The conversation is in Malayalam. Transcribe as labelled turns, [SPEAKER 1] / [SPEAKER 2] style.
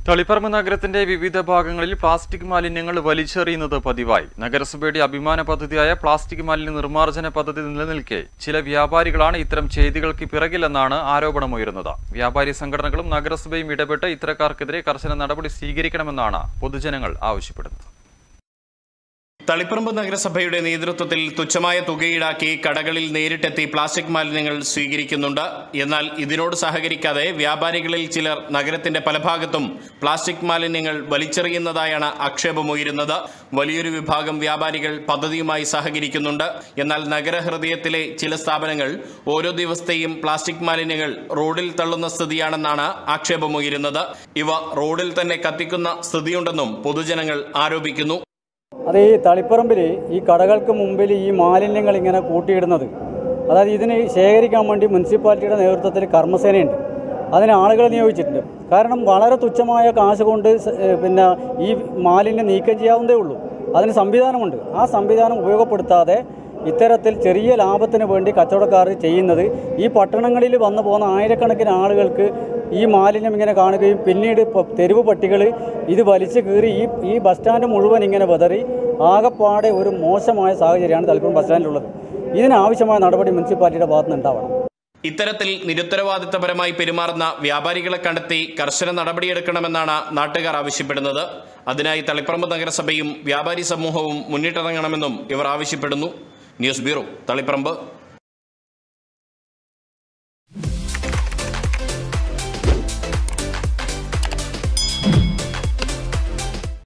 [SPEAKER 1] തളിപ്പറമ്പ് നഗരത്തിന്റെ വിവിധ ഭാഗങ്ങളിൽ പ്ലാസ്റ്റിക് മാലിന്യങ്ങൾ വലിച്ചെറിയുന്നത് പതിവായി നഗരസഭയുടെ അഭിമാന പദ്ധതിയായ പ്ലാസ്റ്റിക് മാലിന്യ നിർമ്മാർജ്ജന പദ്ധതി നിലനിൽക്കെ ചില വ്യാപാരികളാണ് ഇത്തരം ചെയ്തികൾക്ക് പിറകിലെന്നാണ് ആരോപണമുയരുന്നത് വ്യാപാരി സംഘടനകളും നഗരസഭയും ഇടപെട്ട് ഇത്തരക്കാർക്കെതിരെ കർശന നടപടി സ്വീകരിക്കണമെന്നാണ് പൊതുജനങ്ങൾ ആവശ്യപ്പെടുന്നത്
[SPEAKER 2] തളിപ്പറമ്പ് നഗരസഭയുടെ നേതൃത്വത്തിൽ തുച്ഛമായ തുക ഈടാക്കി കടകളിൽ നേരിട്ടെത്തി പ്ലാസ്റ്റിക് മാലിന്യങ്ങൾ സ്വീകരിക്കുന്നുണ്ട് എന്നാൽ ഇതിനോട് സഹകരിക്കാതെ വ്യാപാരികളിൽ ചിലർ നഗരത്തിന്റെ പല ഭാഗത്തും പ്ലാസ്റ്റിക് മാലിന്യങ്ങൾ വലിച്ചെറിയുന്നതായാണ് ആക്ഷേപമുയരുന്നത് വലിയൊരു വിഭാഗം വ്യാപാരികൾ പദ്ധതിയുമായി സഹകരിക്കുന്നുണ്ട് എന്നാൽ നഗരഹൃദയത്തിലെ ചില സ്ഥാപനങ്ങൾ ഓരോ ദിവസത്തെയും പ്ലാസ്റ്റിക് മാലിന്യങ്ങൾ റോഡിൽ തള്ളുന്ന സ്ഥിതിയാണെന്നാണ് ആക്ഷേപമുയരുന്നത് ഇവ റോഡിൽ തന്നെ കത്തിക്കുന്ന സ്ഥിതിയുണ്ടെന്നും പൊതുജനങ്ങൾ ആരോപിക്കുന്നു
[SPEAKER 3] അത് ഈ തളിപ്പറമ്പിൽ ഈ കടകൾക്ക് മുമ്പിൽ ഈ മാലിന്യങ്ങൾ ഇങ്ങനെ കൂട്ടിയിടുന്നത് അതായത് ഇതിന് ശേഖരിക്കാൻ വേണ്ടി മുനിസിപ്പാലിറ്റിയുടെ നേതൃത്വത്തിൽ കർമ്മസേനയുണ്ട് അതിന് ആളുകളെ നിയോഗിച്ചിട്ടുണ്ട് കാരണം വളരെ തുച്ഛമായ കാശ് കൊണ്ട് സ- ഏ, പിന്നെ ഈ മാലിന്യം നീക്കം ചെയ്യാവുന്നതേ ഉള്ളൂ അതിന് സംവിധാനമുണ്ട് ആ സംവിധാനം ഉപയോഗപ്പെടുത്താതെ ഇത്തരത്തിൽ ചെറിയ ലാഭത്തിന് വേണ്ടി കച്ചവടക്കാർ ചെയ്യുന്നത് ഈ പട്ടണങ്ങളിൽ വന്നു പോകുന്ന ആയിരക്കണക്കിന് ആളുകൾക്ക് ഈ മാലിന്യം ഇങ്ങനെ കാണുകയും പിന്നീട് ഇപ്പോൾ തെരുവ് പട്ടികൾ ഇത് വലിച്ചു കീറി ഈ ഈ ബസ് സ്റ്റാൻഡ് മുഴുവൻ ഇങ്ങനെ വെതറി ആകപ്പാടെ ഒരു മോശമായ സാഹചര്യമാണ് തലപ്പുറം ബസ് സ്റ്റാൻഡിലുള്ളത് ഇതിനാവശ്യമായ നടപടി മുനിസിപ്പാലിറ്റിയുടെ ഭാഗത്ത് നിന്ന് ഉണ്ടാവണം
[SPEAKER 2] ഇത്തരത്തിൽ നിരുത്തരവാദിത്തപരമായി പെരുമാറുന്ന വ്യാപാരികളെ കണ്ടെത്തി കർശന നടപടിയെടുക്കണമെന്നാണ് നാട്ടുകാർ ആവശ്യപ്പെടുന്നത് അതിനായി തളിപ്പറമ്പ് നഗരസഭയും വ്യാപാരി സമൂഹവും മുന്നിട്ടിറങ്ങണമെന്നും ഇവർ ആവശ്യപ്പെടുന്നു ന്യൂസ് ബ്യൂറോ തളിപ്പറമ്പ്